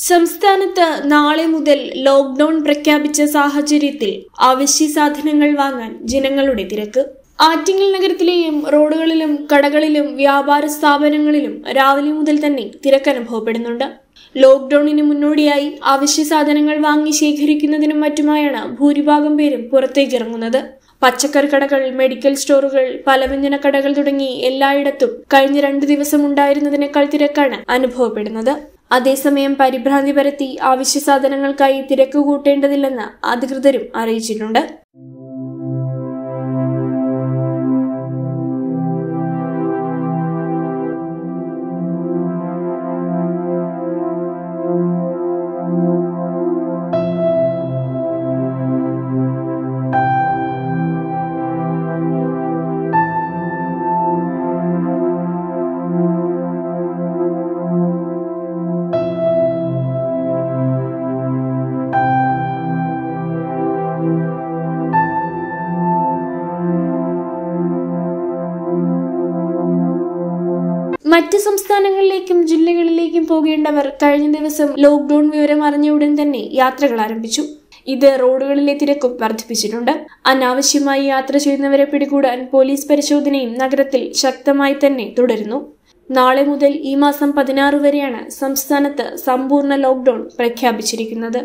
സംസ്ഥാനത്ത് നാളെ മുതൽ ലോക്ക്ഡൌൺ പ്രഖ്യാപിച്ച സാഹചര്യത്തിൽ അവശ്യ സാധനങ്ങൾ വാങ്ങാൻ ജനങ്ങളുടെ തിരക്ക് ആറ്റിങ്ങൽ നഗരത്തിലെയും റോഡുകളിലും കടകളിലും വ്യാപാര സ്ഥാപനങ്ങളിലും രാവിലെ മുതൽ തന്നെ തിരക്ക് അനുഭവപ്പെടുന്നുണ്ട് ലോക്ക്ഡൌണിന് മുന്നോടിയായി അവശ്യ സാധനങ്ങൾ വാങ്ങി ശേഖരിക്കുന്നതിനും മറ്റുമായാണ് ഭൂരിഭാഗം പേരും പുറത്തേക്കിറങ്ങുന്നത് പച്ചക്കറി കടകൾ മെഡിക്കൽ സ്റ്റോറുകൾ പലവ്യഞ്ജന കടകൾ തുടങ്ങി എല്ലായിടത്തും കഴിഞ്ഞ രണ്ടു ദിവസം ഉണ്ടായിരുന്നതിനേക്കാൾ തിരക്കാണ് അനുഭവപ്പെടുന്നത് അതേസമയം പരിഭ്രാന്തി പരത്തി അവശ്യ സാധനങ്ങൾക്കായി തിരക്ക് കൂട്ടേണ്ടതില്ലെന്ന് അധികൃതരും അറിയിച്ചിട്ടുണ്ട് മറ്റ് സംസ്ഥാനങ്ങളിലേക്കും ജില്ലകളിലേക്കും പോകേണ്ടവർ കഴിഞ്ഞ ദിവസം ലോക്ക്ഡൌൺ വിവരം അറിഞ്ഞ ഉടൻ തന്നെ യാത്രകൾ ആരംഭിച്ചു ഇത് റോഡുകളിലെ തിരക്കും വർദ്ധിപ്പിച്ചിട്ടുണ്ട് അനാവശ്യമായി യാത്ര ചെയ്യുന്നവരെ പിടികൂടാൻ പോലീസ് പരിശോധനയും നഗരത്തിൽ ശക്തമായി തന്നെ തുടരുന്നു നാളെ മുതൽ ഈ മാസം പതിനാറ് വരെയാണ് സംസ്ഥാനത്ത് സമ്പൂർണ്ണ ലോക്ക്ഡൌൺ പ്രഖ്യാപിച്ചിരിക്കുന്നത്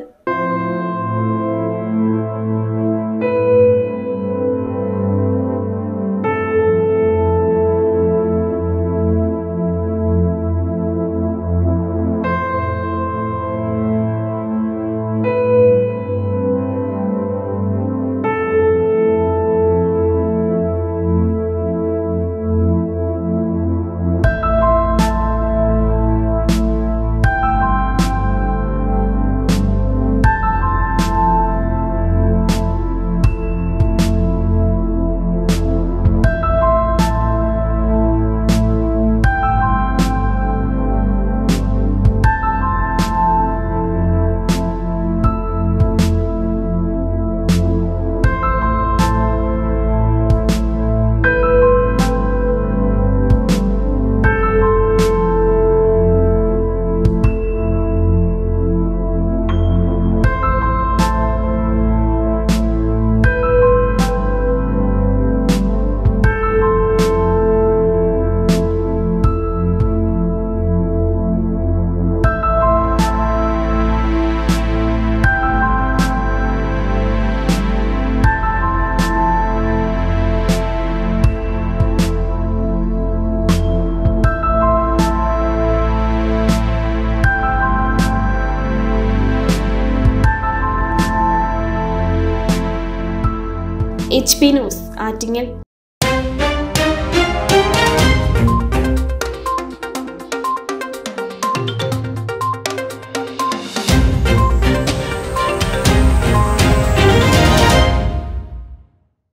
എച്ച് പി ന്യൂസ് ആറ്റിങ്ങൽ